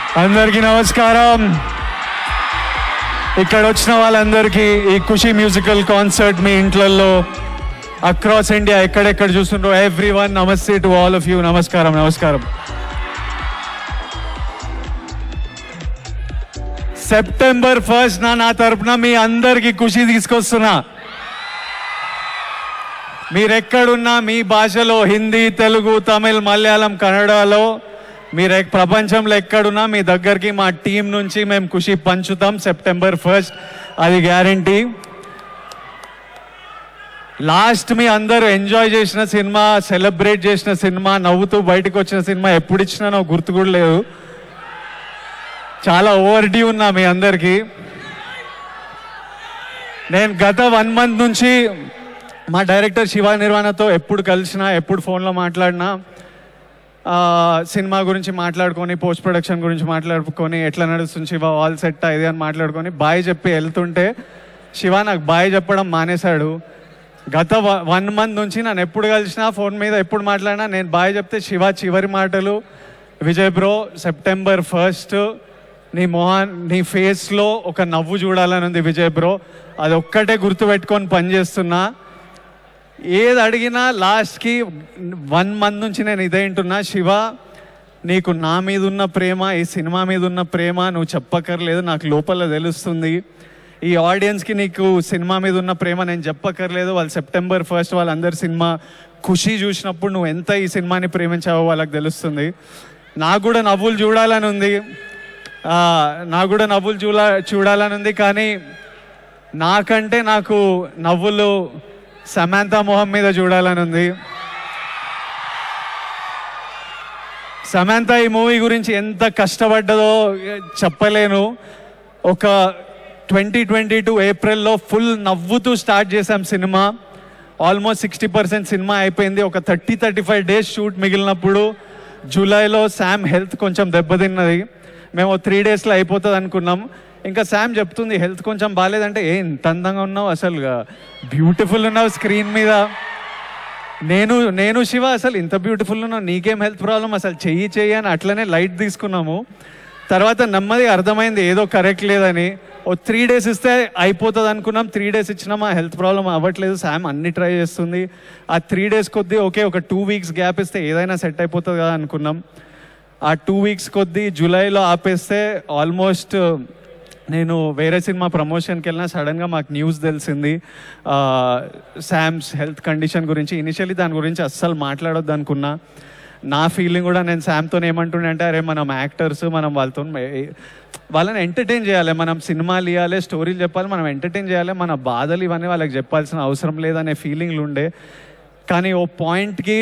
అందరికీ నమస్కారం ఇక్కడ వచ్చిన వాళ్ళందరికీ ఈ ఖుషి మ్యూజికల్ కాన్సర్ట్ మీ ఇంట్లలో అక్రాస్ ఇండియా ఎక్కడెక్కడ చూస్తుండ్రో ఎవ్రీ వన్ నమస్తే టు ఆల్ ఆఫ్ యూ నమస్కారం నమస్కారం సెప్టెంబర్ ఫస్ట్ నా నా తరపున మీ అందరికీ ఖుషి తీసుకొస్తున్నా మీరెక్కడున్నా మీ భాషలో హిందీ తెలుగు తమిళ్ మలయాళం కన్నడలో మీరు ఎక్- ప్రపంచంలో ఎక్కడున్నా మీ దగ్గరికి మా టీం నుంచి మేము ఖుషి పంచుతాం సెప్టెంబర్ ఫస్ట్ అది గ్యారంటీ లాస్ట్ మీ అందరూ ఎంజాయ్ చేసిన సినిమా సెలబ్రేట్ చేసిన సినిమా నవ్వుతూ బయటకు వచ్చిన సినిమా ఎప్పుడు ఇచ్చినానో గుర్తు కూడా లేదు చాలా ఓవర్ డ్యూ ఉన్నా మీ అందరికీ నేను గత వన్ మంత్ నుంచి మా డైరెక్టర్ శివ నిర్వాణతో ఎప్పుడు కలిసినా ఎప్పుడు ఫోన్లో మాట్లాడినా ఆ, సినిమా గురించి మాట్లాడుకొని పోస్ట్ ప్రొడక్షన్ గురించి మాట్లాడుకొని ఎట్లా నడుస్తుంది శివ ఆల్ సెట్ ఇది అని మాట్లాడుకొని బాయ్ చెప్పి వెళ్తుంటే శివ నాకు బాయ్ చెప్పడం మానేశాడు గత వన్ మంత్ నుంచి నన్ను ఎప్పుడు కలిసినా ఫోన్ మీద ఎప్పుడు మాట్లాడినా నేను బాయ్ చెప్తే శివ చివరి మాటలు విజయ్ బ్రో సెప్టెంబర్ ఫస్ట్ నీ మొహాన్ నీ ఫేస్లో ఒక నవ్వు చూడాలని ఉంది విజయ్ బ్రో అది ఒక్కటే గుర్తుపెట్టుకొని పనిచేస్తున్నా ఏది అడిగినా లాస్ట్కి వన్ మంత్ నుంచి నేను ఇదే వింటున్నా శివ నీకు నా మీద ఉన్న ప్రేమ ఈ సినిమా మీద ఉన్న ప్రేమ నువ్వు చెప్పక్కర్లేదు నాకు లోపల తెలుస్తుంది ఈ ఆడియన్స్కి నీకు సినిమా మీద ఉన్న ప్రేమ నేను చెప్పక్కర్లేదు వాళ్ళు సెప్టెంబర్ ఫస్ట్ వాళ్ళందరి సినిమా ఖుషి చూసినప్పుడు నువ్వు ఎంత ఈ సినిమాని ప్రేమించావో వాళ్ళకి తెలుస్తుంది నాకు కూడా నవ్వులు చూడాలని ఉంది ఆ, నాకు కూడా నవ్వులు చూడ చూడాలని ఉంది కానీ నాకంటే నాకు నవ్వులు సమాంత మొహం మీద చూడాలని ఉంది సమాంత ఈ మూవీ గురించి ఎంత కష్టపడ్డదో చెప్పలేను ఒక ట్వంటీ ట్వంటీ టూ ఏప్రిల్లో ఫుల్ నవ్వుతూ స్టార్ట్ చేసాం cinema almost sixty percent cinema అయిపోయింది ఒక thirty thirty five days shoot మిగిలినప్పుడు జూలైలో శామ్ హెల్త్ కొంచెం దెబ్బతిన్నది మేము త్రీ డేస్లో అయిపోతుంది అనుకున్నాం ఇంకా శామ్ చెప్తుంది హెల్త్ కొంచెం బాగాలేదంటే ఏ ఇంత అందంగా ఉన్నావు అసలు బ్యూటిఫుల్ ఉన్నావు స్క్రీన్ మీద నేను నేను శివ అసలు ఇంత బ్యూటిఫుల్ ఉన్నావు నీకేం హెల్త్ ప్రాబ్లం అసలు చెయ్యి చెయ్యి అని అట్లనే లైట్ తీసుకున్నాము తర్వాత నెమ్మది అర్థమైంది ఏదో కరెక్ట్ లేదని ఓ త్రీ డేస్ ఇస్తే అయిపోతుంది అనుకున్నాం త్రీ డేస్ ఇచ్చినా మా హెల్త్ ప్రాబ్లం అవ్వట్లేదు శామ్ అన్ని ట్రై చేస్తుంది ఆ త్రీ డేస్ కొద్దీ ఓకే ఒక టూ వీక్స్ గ్యాప్ ఇస్తే ఏదైనా సెట్ అయిపోతుంది కదా అనుకున్నాం ఆ టూ వీక్స్ కొద్దీ జూలైలో ఆపేస్తే ఆల్మోస్ట్ నేను వేరే సినిమా ప్రమోషన్కి వెళ్ళినా సడన్గా మాకు న్యూస్ తెలిసింది ఆ, శామ్స్ హెల్త్ కండిషన్ గురించి ఇనిషియలీ దాని గురించి అస్సలు మాట్లాడొద్దు అనుకున్నా నా ఫీలింగ్ కూడా నేను శామ్తో ఏమంటుండే అంటే అరే మనం యాక్టర్స్ మనం వాళ్ళతో వాళ్ళని ఎంటర్టైన్ చేయాలి మనం సినిమాలు ఇవ్వాలి స్టోరీలు చెప్పాలి మనం ఎంటర్టైన్ చేయాలి మన బాధలు ఇవన్నీ వాళ్ళకి చెప్పాల్సిన అవసరం లేదనే ఫీలింగ్లు ఉండే కానీ ఓ పాయింట్కి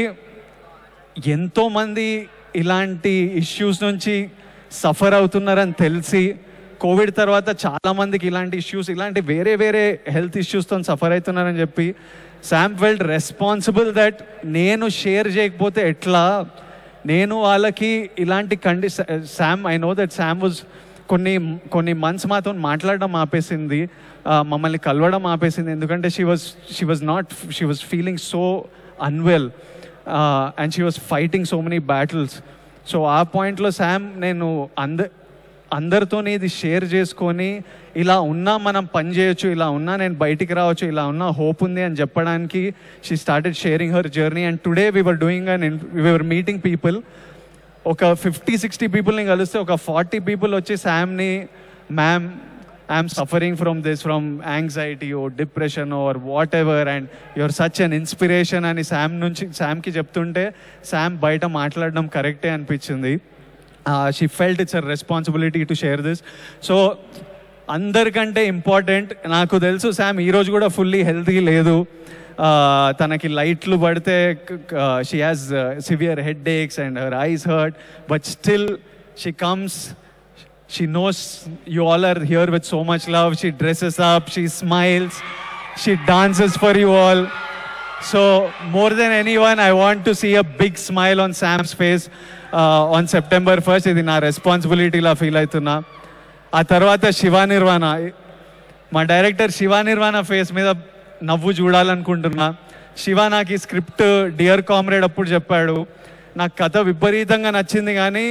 ఎంతోమంది ఇలాంటి ఇష్యూస్ నుంచి సఫర్ అవుతున్నారని తెలిసి కోవిడ్ తర్వాత చాలా మందికి ఇలాంటి ఇష్యూస్ ఇలాంటి వేరే వేరే హెల్త్ ఇష్యూస్తో సఫర్ అవుతున్నారని చెప్పి శామ్ ఫెల్ట్ రెస్పాన్సిబుల్ దట్ నేను షేర్ చేయకపోతే ఎట్లా నేను వాళ్ళకి ఇలాంటి కండి Sam I know that Sam was కొన్ని కొన్ని మంత్స్ మాతో మాట్లాడడం ఆపేసింది ఆ, మమ్మల్ని కలవడం ఆపేసింది ఎందుకంటే she was she was not she was feeling so unwell and she was fighting so many battles so ఆ పాయింట్లో శామ్ నేను అంద అందరితోని ఇది షేర్ చేసుకొని ఇలా ఉన్నా మనం పని చేయొచ్చు ఇలా ఉన్నా నేను బయటికి రావచ్చు ఇలా ఉన్నా హోప్ ఉంది అని చెప్పడానికి she started sharing her journey and today we are doing and we are meeting people ఒక ఫిఫ్టీ సిక్స్టీ పీపుల్ని కలిస్తే ఒక ఫార్టీ పీపుల్ వచ్చి శామ్ని ma'am I'm suffering from this from anxiety oh depression or what ever and your such an inspiration అని Sam నుంచి శామ్కి చెప్తుంటే Sam బయట మాట్లాడడం కరెక్టే అనిపించింది she felt it's a responsibility to share this so అందరికంటే ఇంపార్టెంట్ నాకు తెలుసు శామ్ ఈరోజు కూడా ఫుల్లీ హెల్తీ లేదు ఆ, తనకి లైట్లు పడితే she has severe head X and her ice hurt but still she comes she knows you all are here with so much love. She dresses up, she smiles, she dances for you all. So, more than anyone, I want to see a big smile on Sam's face uh, on September 1st. ఇది నా రెస్పాన్సిబిలిటీలా feel అవుతున్నా ఆ తర్వాత శివ నిర్వాణ మా director Shiva నిర్వాణ face మీద నవ్వు చూడాలనుకుంటున్నా శివ నాకు ఈ స్క్రిప్ట్ డియర్ కామ్రేడ్ అప్పుడు చెప్పాడు నాకు కథ విపరీతంగా నచ్చింది కానీ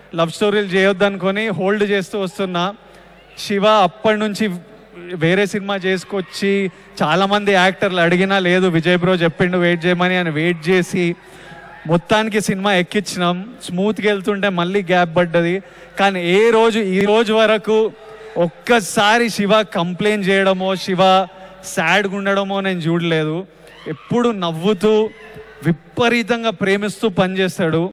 లవ్ స్టోరీలు చేయొద్దు అనుకొని హోల్డ్ చేస్తూ వస్తున్నా శివ అప్పటి నుంచి వేరే సినిమా చేసుకొచ్చి చాలామంది యాక్టర్లు అడిగినా లేదు విజయ్ బ్రో చెప్పిండు వెయిట్ చేయమని అని వెయిట్ చేసి మొత్తానికి సినిమా ఎక్కించినాం స్మూత్గా వెళ్తుంటే మళ్ళీ గ్యాప్ పడ్డది కానీ ఏ రోజు ఈ రోజు వరకు ఒక్కసారి శివ కంప్లైంట్ చేయడమో శివ సాడ్గా ఉండడమో నేను చూడలేదు ఎప్పుడు నవ్వుతూ విపరీతంగా ప్రేమిస్తూ పనిచేస్తాడు